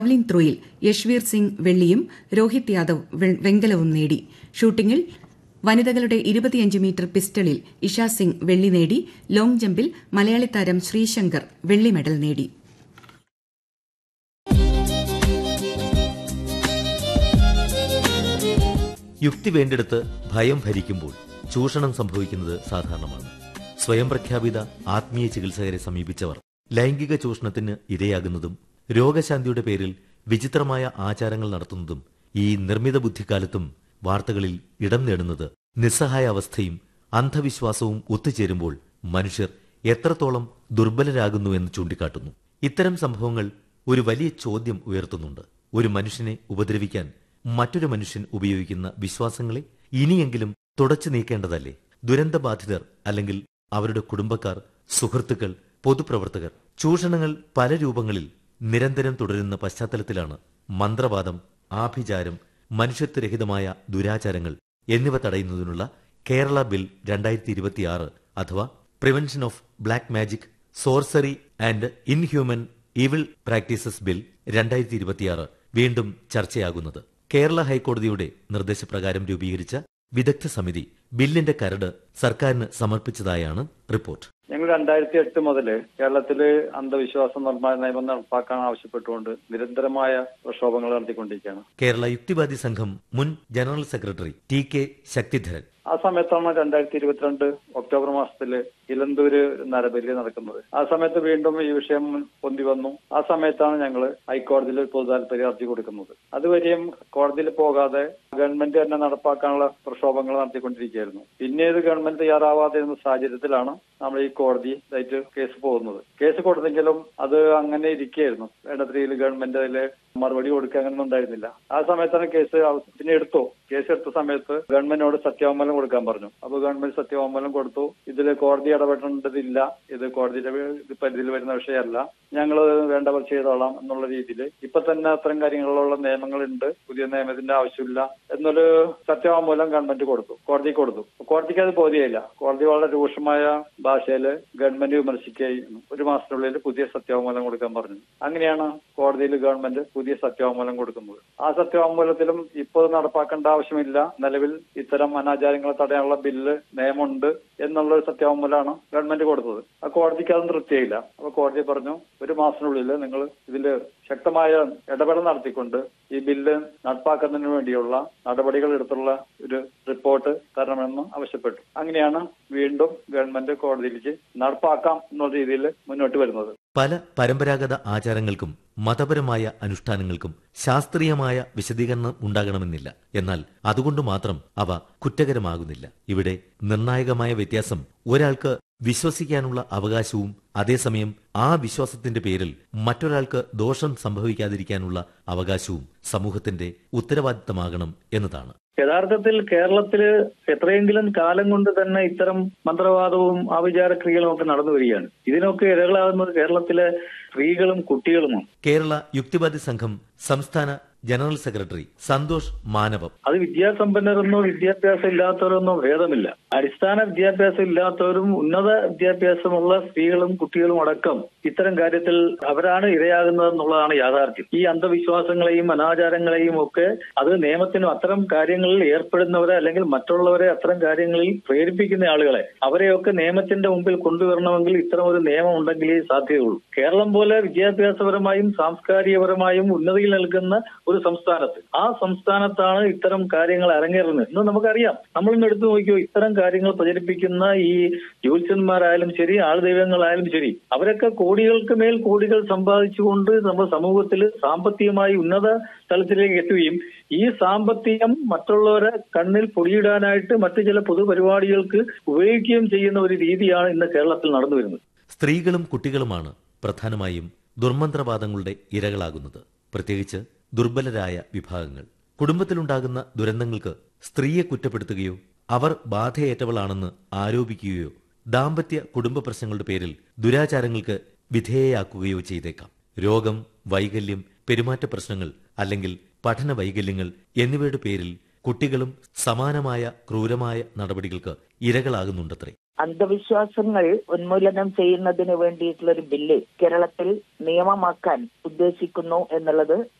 javelin ത്രോയിൽ Yashveer Singh വെള്ളിയും രോഹിത് യാദവ് വെങ്കലവും നേടി ഷൂട്ടിംഗിൽ വനിതകളുടെ ഇരുപത്തിയഞ്ച് മീറ്റർ പിസ്റ്റളിൽ ഇഷ സിംഗ് വെള്ളി നേടി ലോങ് ജമ്പിൽ മലയാളി താരം ശ്രീശങ്കർ വെള്ളി മെഡൽ നേടി യുക്തി വേണ്ടിടത്ത് ഭയം ഭരിക്കുമ്പോൾ ചൂഷണം സംഭവിക്കുന്നത് സാധാരണമാണ് സ്വയം പ്രഖ്യാപിത ആത്മീയ ചികിത്സകരെ സമീപിച്ചവർ ലൈംഗിക ചൂഷണത്തിന് ഇരയാകുന്നതും രോഗശാന്തിയുടെ പേരിൽ വിചിത്രമായ ആചാരങ്ങൾ നടത്തുന്നതും ഈ നിർമ്മിത ബുദ്ധിക്കാലത്തും വാർത്തകളിൽ ഇടം നേടുന്നത് നിസ്സഹായ അവസ്ഥയും അന്ധവിശ്വാസവും ഒത്തുചേരുമ്പോൾ മനുഷ്യർ എത്രത്തോളം ദുർബലരാകുന്നു എന്ന് ചൂണ്ടിക്കാട്ടുന്നു ഇത്തരം സംഭവങ്ങൾ ഒരു വലിയ ചോദ്യം ഉയർത്തുന്നുണ്ട് ഒരു മനുഷ്യനെ ഉപദ്രവിക്കാൻ മറ്റൊരു മനുഷ്യൻ ഉപയോഗിക്കുന്ന വിശ്വാസങ്ങളെ ഇനിയെങ്കിലും തുടച്ചു നീക്കേണ്ടതല്ലേ ദുരന്തബാധിതർ അല്ലെങ്കിൽ അവരുടെ കുടുംബക്കാർ സുഹൃത്തുക്കൾ പൊതുപ്രവർത്തകർ ചൂഷണങ്ങൾ പല രൂപങ്ങളിൽ നിരന്തരം തുടരുന്ന പശ്ചാത്തലത്തിലാണ് മന്ത്രവാദം ആഭിചാരം മനുഷ്യത്വരഹിതമായ ദുരാചാരങ്ങൾ എന്നിവ തടയുന്നതിനുള്ള കേരള ബിൽ രണ്ടായിരത്തി ഇരുപത്തിയാറ് അഥവാ prevention of black magic sorcery and inhuman evil practices bill രണ്ടായിരത്തി ഇരുപത്തിയാറ് വീണ്ടും ചർച്ചയാകുന്നത് കേരള ഹൈക്കോടതിയുടെ നിർദ്ദേശപ്രകാരം രൂപീകരിച്ച വിദഗ്ധ സമിതി ബില്ലിന്റെ കരട് സർക്കാരിന് സമർപ്പിച്ചതായാണ് റിപ്പോർട്ട് ഞങ്ങൾ രണ്ടായിരത്തി എട്ട് മുതൽ കേരളത്തില് അന്ധവിശ്വാസ നിർമ്മാണ നിയമം നടപ്പാക്കാൻ ആവശ്യപ്പെട്ടുകൊണ്ട് നിരന്തരമായ പ്രക്ഷോഭങ്ങൾ നടത്തിക്കൊണ്ടിരിക്കുകയാണ് കേരള യുക്തിവാദി സംഘം മുൻ general secretary T K Sakthidharan ആ സമയത്താണ് രണ്ടായിരത്തി ഇരുപത്തിരണ്ട് ഒക്ടോബർ മാസത്തില് ഇലന്തൂര് നരബലി നടക്കുന്നത് ആ സമയത്ത് വീണ്ടും ഈ വിഷയം പൊന്തി വന്നു ആ സമയത്താണ് ഞങ്ങൾ ഹൈക്കോടതിയിൽ പൊതു താല്പര്യ ഹർജി കൊടുക്കുന്നത് അതുവരെയും കോടതിയിൽ പോകാതെ ഗവൺമെന്റ് തന്നെ നടപ്പാക്കാനുള്ള പ്രക്ഷോഭങ്ങൾ നടത്തിക്കൊണ്ടിരിക്കുകയായിരുന്നു പിന്നീട് ഗവൺമെന്റ് തയ്യാറാവാതെ ഇരുന്ന സാഹചര്യത്തിലാണ് നമ്മൾ ഈ കോടതി ആയിട്ട് കേസ് പോകുന്നത് കേസ് കൊടുത്തെങ്കിലും അത് അങ്ങനെ ഇരിക്കുകയായിരുന്നു വേണ്ടത്രയിൽ ഗവൺമെന്റ് അതിൽ മറുപടി കൊടുക്കുക അങ്ങനെ ഉണ്ടായിരുന്നില്ല ആ സമയത്താണ് കേസ് പിന്നെ എടുത്തു കേസ് എടുത്ത സമയത്ത് ഗവൺമെന്റിനോട് സത്യവാങ്മൂലം കൊടുക്കാൻ പറഞ്ഞു അപ്പൊ ഗവൺമെന്റ് സത്യവാങ്മൂലം കൊടുത്തു ഇതിൽ കോടതി ഇടപെടേണ്ടതില്ല ഇത് കോടതിയുടെ പരിധിയിൽ വരുന്ന വിഷയമല്ല ഞങ്ങൾ വേണ്ടവർ ചെയ്തോളാം എന്നുള്ള രീതിയിൽ ഇപ്പൊ തന്നെ അത്തരം കാര്യങ്ങളിലുള്ള നിയമങ്ങളുണ്ട് പുതിയ നിയമത്തിന്റെ ആവശ്യമില്ല എന്നൊരു സത്യവാങ്മൂലം ഗവൺമെന്റ് കൊടുത്തു കോടതി കൊടുത്തു കോടതിക്ക് അത് ബോധ്യമില്ല കോടതി വളരെ രൂക്ഷമായ ഭാഷയിൽ ഗവൺമെന്റ് വിമർശിക്കുകയും ഒരു മാസത്തിനുള്ളിൽ പുതിയ സത്യവാങ്മൂലം കൊടുക്കാൻ പറഞ്ഞു അങ്ങനെയാണ് കോടതിയിൽ ഗവൺമെന്റ് പുതിയ സത്യവാങ്മൂലം കൊടുക്കുന്നത് ആ സത്യവാങ്മൂലത്തിലും ഇപ്പോൾ നടപ്പാക്കേണ്ട ആവശ്യമില്ല നിലവിൽ ഇത്തരം അനാചാരങ്ങളെ തടയാനുള്ള ബില്ല് നിയമമുണ്ട് എന്നുള്ള ഒരു സത്യവാങ്മൂലമാണ് ഗവൺമെന്റ് കൊടുത്തത് ആ കോടതിക്ക് അത് തൃപ്തിയായില്ല അപ്പൊ കോടതി പറഞ്ഞു ഒരു മാസത്തിനുള്ളിൽ നിങ്ങൾ ഇതിൽ ശക്തമായ ഇടപെടൽ നടത്തിക്കൊണ്ട് ഈ ബില്ല് നടപ്പാക്കുന്നതിന് വേണ്ടിയുള്ള നടപടികൾ എടുത്തുള്ള ഒരു റിപ്പോർട്ട് തരണമെന്ന് ആവശ്യപ്പെട്ടു അങ്ങനെയാണ് വീണ്ടും ഗവൺമെന്റ് കോടതിയിലേക്ക് നടപ്പാക്കാം എന്നുള്ള രീതിയിൽ മുന്നോട്ട് വരുന്നത് പല പരമ്പരാഗത ആചാരങ്ങൾക്കും മതപരമായ അനുഷ്ഠാനങ്ങൾക്കും ശാസ്ത്രീയമായ വിശദീകരണം ഉണ്ടാകണമെന്നില്ല എന്നാൽ അതുകൊണ്ട് മാത്രം അവ കുറ്റകരമാകുന്നില്ല ഇവിടെ നിർണായകമായ വ്യത്യാസം ഒരാൾക്ക് വിശ്വസിക്കാനുള്ള അവകാശവും അതേസമയം ആ വിശ്വാസത്തിന്റെ പേരിൽ മറ്റൊരാൾക്ക് ദോഷം സംഭവിക്കാതിരിക്കാനുള്ള അവകാശവും സമൂഹത്തിന്റെ ഉത്തരവാദിത്തമാകണം എന്നതാണ് യഥാർത്ഥത്തിൽ കേരളത്തില് എത്രയെങ്കിലും കാലം കൊണ്ട് തന്നെ ഇത്തരം മന്ത്രവാദവും ആവിചാര ക്രിയകളും ഒക്കെ നടന്നു വരികയാണ് ഇതിനൊക്കെ ഇരകളാകുന്നത് കേരളത്തിലെ സ്ത്രീകളും കുട്ടികളുമാണ് കേരള യുക്തിവാദി സംഘം സംസ്ഥാന ജനറൽ സെക്രട്ടറി സന്തോഷ് മാനവം അത് വിദ്യാസമ്പന്നരെന്നോ വിദ്യാഭ്യാസം ഇല്ലാത്തവരെന്നോ ഭേദമില്ല അടിസ്ഥാന വിദ്യാഭ്യാസം ഇല്ലാത്തവരും ഉന്നത വിദ്യാഭ്യാസമുള്ള സ്ത്രീകളും കുട്ടികളും അടക്കം ഇത്തരം കാര്യത്തിൽ അവരാണ് ഇരയാകുന്നതെന്നുള്ളതാണ് യാഥാർത്ഥ്യം ഈ അന്ധവിശ്വാസങ്ങളെയും അനാചാരങ്ങളെയും ഒക്കെ അത് നിയമത്തിനും അത്തരം കാര്യങ്ങളിൽ ഏർപ്പെടുന്നവരെ അല്ലെങ്കിൽ മറ്റുള്ളവരെ അത്തരം കാര്യങ്ങളിൽ പ്രേരിപ്പിക്കുന്ന ആളുകളെ അവരെയൊക്കെ നിയമത്തിന്റെ മുമ്പിൽ കൊണ്ടുവരണമെങ്കിൽ ഇത്തരം ഒരു നിയമം ഉണ്ടെങ്കിലേ സാധ്യതയുള്ളൂ കേരളം പോലെ വിദ്യാഭ്യാസപരമായും സാംസ്കാരികപരമായും ഉന്നതിയിൽ നൽകുന്ന ഒരു സംസ്ഥാനത്ത് ആ സംസ്ഥാനത്താണ് ഇത്തരം കാര്യങ്ങൾ അരങ്ങേറുന്നത് ഇന്ന് നമുക്കറിയാം നമ്മളിന്ന് എടുത്തു നോക്കിയോ ഇത്തരം കാര്യങ്ങൾ പ്രചരിപ്പിക്കുന്ന ഈ ജ്യോത്സ്യന്മാരായാലും ശരി ആൾദൈവങ്ങളായാലും ശരി അവരൊക്കെ കോടികൾക്ക് മേൽ കോടികൾ സമ്പാദിച്ചുകൊണ്ട് നമ്മുടെ സമൂഹത്തിൽ സാമ്പത്തികമായി ഉന്നത തലത്തിലേക്ക് എത്തുകയും ഈ സാമ്പത്തികം മറ്റുള്ളവരെ കണ്ണിൽ പൊടിയിടാനായിട്ട് മറ്റു ചില പൊതുപരിപാടികൾക്ക് ഉപയോഗിക്കുകയും ചെയ്യുന്ന ഒരു രീതിയാണ് ഇന്ന് കേരളത്തിൽ നടന്നു വരുന്നത് സ്ത്രീകളും കുട്ടികളുമാണ് പ്രധാനമായും ദുർമന്ത്രവാദങ്ങളുടെ ഇരകളാകുന്നത് പ്രത്യേകിച്ച് ദുർബലരായ വിഭാഗങ്ങൾ കുടുംബത്തിലുണ്ടാകുന്ന ദുരന്തങ്ങൾക്ക് സ്ത്രീയെ കുറ്റപ്പെടുത്തുകയോ അവർ ബാധയേറ്റവളാണെന്ന് ആരോപിക്കുകയോ ദാമ്പത്യ കുടുംബ പ്രശ്നങ്ങളുടെ പേരിൽ ദുരാചാരങ്ങൾക്ക് വിധേയയാക്കുകയോ ചെയ്തേക്കാം രോഗം വൈകല്യം പെരുമാറ്റ പ്രശ്നങ്ങൾ അല്ലെങ്കിൽ പഠന വൈകല്യങ്ങൾ എന്നിവയുടെ പേരിൽ കുട്ടികളും സമാനമായ ക്രൂരമായ നടപടികൾക്ക് ഇരകളാകുന്നുണ്ടത്രേ അന്ധവിശ്വാസങ്ങൾ ഉന്മൂലനം ചെയ്യുന്നതിന് വേണ്ടിയിട്ടുള്ള ഒരു ബില്ല് കേരളത്തിൽ നിയമമാക്കാൻ ഉദ്ദേശിക്കുന്നു എന്നുള്ളത്